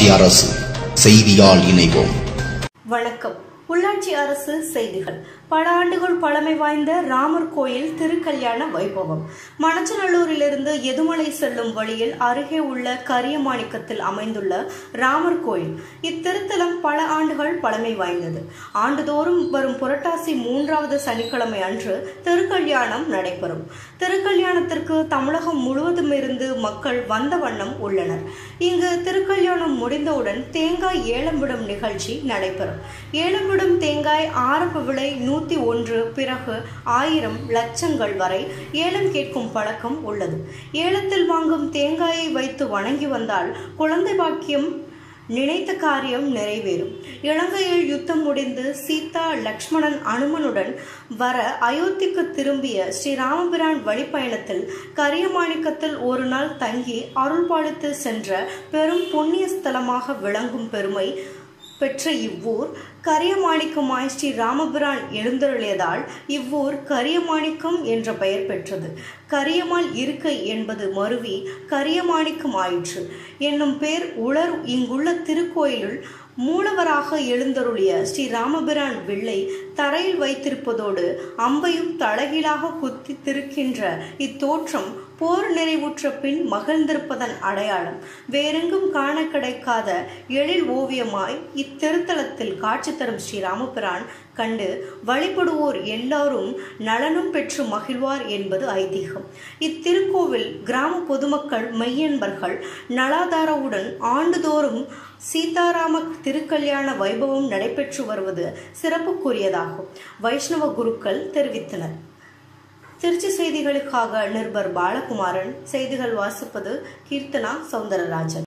உள்ளாட்சி அரசு செய்தியால் இணைவோம் வணக்கம் உள்ளாட்சி அரசு செய்திகள் பல ஆண்டுகள் பழமை வாய்ந்த ராமர் கோயில் திருக்கல்யாண வைபவம் மணச்சநல்லூரிலிருந்து எதுமலை செல்லும் வழியில் அருகே உள்ள கரியமாணிக்கத்தில் அமைந்துள்ள ராமர் கோயில் இத்திருத்தலம் பல ஆண்டுகள் பழமை வாய்ந்தது ஆண்டுதோறும் வரும் புரட்டாசி மூன்றாவது சனிக்கிழமை அன்று திருக்கல்யாணம் நடைபெறும் திருக்கல்யாணத்திற்கு தமிழகம் முழுவதும் இருந்து மக்கள் வந்த வண்ணம் உள்ளனர் இங்கு திருக்கல்யாணம் முடிந்தவுடன் தேங்காய் ஏலம் விடும் நிகழ்ச்சி நடைபெறும் ஏலம் விடும் தேங்காய் ஆரம்ப விலை நூத்தி ஒன்று பிறகு ஆயிரம் லட்சங்கள் வரை ஏலம் கேட்கும் பழக்கம் உள்ளது ஏலத்தில் வாங்கும் தேங்காயை வைத்து வணங்கி வந்தால் குழந்தை பாக்கியம் நினைத்த காரியம் நிறைவேறும் இலங்கையில் யுத்தம் முடிந்து சீதா லக்ஷ்மணன் அனுமனுடன் வர அயோத்திக்கு திரும்பிய ஸ்ரீராமபிரான் வழிப்பயணத்தில் கரியமாணிக்கத்தில் ஒரு நாள் தங்கி அருள்பாலித்து சென்ற பெரும் புண்ணிய ஸ்தலமாக விளங்கும் பெருமை பெற்ற இவ்வூர் கரியமாணிக்கமாய் ஸ்ரீ ராமபிரான் எழுந்தருளியதால் இவ்வூர் கரியமாணிக்கம் என்ற பெயர் பெற்றது கரியமால் இருக்கை என்பது மருவி கரியமாணிக்கம் ஆயிற்று என்னும் பேர் உலர் இங்குள்ள திருக்கோயிலுள் மூலவராக எழுந்தருளிய ஸ்ரீ ராமபிரான் வில்லை தரையில் வைத்திருப்பதோடு அம்பையும் தலகீழாக குத்தி திருக்கின்ற இத்தோற்றம் போர் நிறைவுற்ற பின் மகிழ்ந்திருப்பதன் அடையாளம் வேறெங்கும் காண கிடைக்காத எழில் ஓவியமாய் இத்திருத்தலத்தில் காட்சி தரும் ஸ்ரீ ராமபிரான் கண்டு வழிபடுவோர் எல்லாரும் நலனும் பெற்று மகிழ்வார் என்பது ஐதீகம் இத்திருக்கோவில் கிராம பொதுமக்கள் மெய்யன்பர்கள் நலாதாரவுடன் ஆண்டுதோறும் சீதாராம திருக்கல்யாண வைபவம் நடைபெற்று வருவது சிறப்புக்குரியதாகும் வைஷ்ணவ குருக்கள் தெரிவித்தனர் திருச்சி செய்திகளுக்காக நிருபர் பாலகுமாரன் செய்திகள் வாசிப்பது கீர்த்தனா சவுந்தரராஜன்